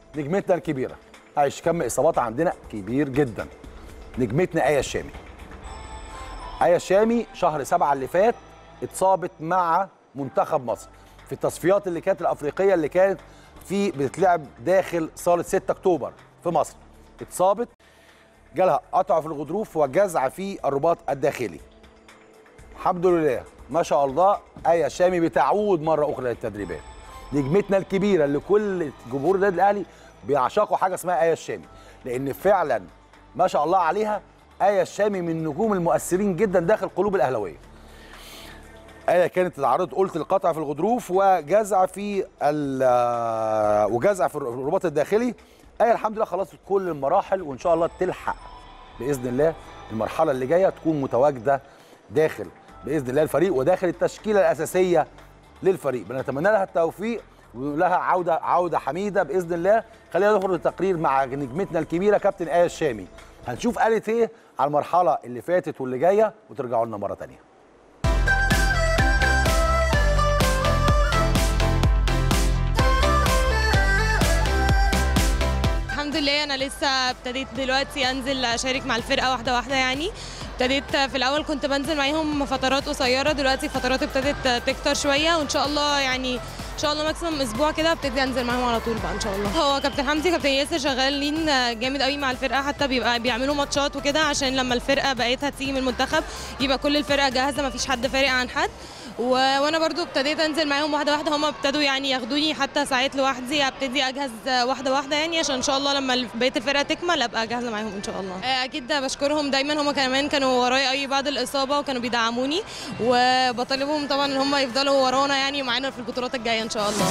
نجمتنا الكبيره عايش كم اصابات عندنا كبير جدا نجمتنا ايه الشامي ايه الشامي شهر سبعة اللي فات اتصابت مع منتخب مصر في التصفيات اللي كانت الافريقيه اللي كانت في بتتلعب داخل صاله 6 اكتوبر في مصر اتصابت جالها قطع في الغضروف وجزع في الرباط الداخلي الحمد لله ما شاء الله ايه شامي بتعود مره اخرى للتدريبات نجمتنا الكبيره اللي كل جمهور النادي الاهلي بيعشقوا حاجه اسمها ايه الشامي لان فعلا ما شاء الله عليها ايه الشامي من النجوم المؤثرين جدا داخل قلوب الاهلاويه ايه كانت اتعرضت قلت القطع في الغضروف وجزع في ال- وجزع في الرباط الداخلي ايه الحمد لله خلاص كل المراحل وان شاء الله تلحق باذن الله المرحله اللي جايه تكون متواجده داخل باذن الله الفريق وداخل التشكيله الاساسيه للفريق بنتمنى لها التوفيق ولها عوده عوده حميده باذن الله خلينا نخرج التقرير مع نجمتنا الكبيره كابتن ايه الشامي هنشوف قالت ايه على المرحله اللي فاتت واللي جايه وترجعوا لنا مره ثانيه الحمد لله انا لسه ابتديت دلوقتي انزل اشارك مع الفرقه واحده واحده يعني ابتديت في الاول كنت بنزل معاهم فترات قصيره دلوقتي فترات ابتدت تكتر شويه وان شاء الله يعني ان شاء الله ماكسيمم اسبوع كده ابتدي انزل معاهم على طول بقى ان شاء الله هو كابتن حمدي كابتن ياسر شغالين جامد قوي مع الفرقه حتى بيبقى بيعملوا ماتشات وكده عشان لما الفرقه بقيتها تيجي من المنتخب يبقى كل الفرقه جاهزه ما فيش حد فارق عن حد و... وانا برضو ابتديت انزل معاهم واحده واحده هم ابتدوا يعني ياخدوني حتى ساعات لوحدي ابتدي اجهز واحده واحده يعني عشان ان شاء الله لما بقيه الفرقه تكمل ابقى جاهزه معاهم ان شاء الله آه، اكيد بشكرهم دايما هم كمان كانوا ورايا اي بعد الاصابه وكانوا بيدعموني وبطالبهم طبعا ان هم يفضلوا ورانا يعني معانا في البطولات الجايه ان شاء الله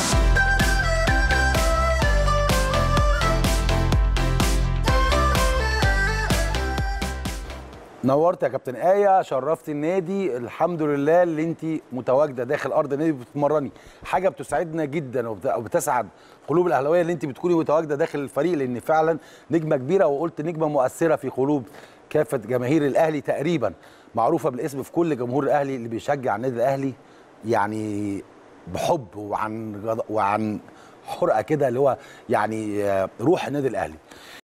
نورت يا كابتن آية شرفت النادي الحمد لله اللي انت متواجده داخل ارض النادي بتتمرني حاجه بتسعدنا جدا وبت- وبتسعد قلوب الاهلاويه اللي انت بتكوني متواجده داخل الفريق لان فعلا نجمه كبيره وقلت نجمه مؤثره في قلوب كافه جماهير الاهلي تقريبا معروفه بالاسم في كل جمهور الاهلي اللي بيشجع النادي الاهلي يعني بحب وعن غض- وعن حرقه كده اللي هو يعني آه، روح النادي الاهلي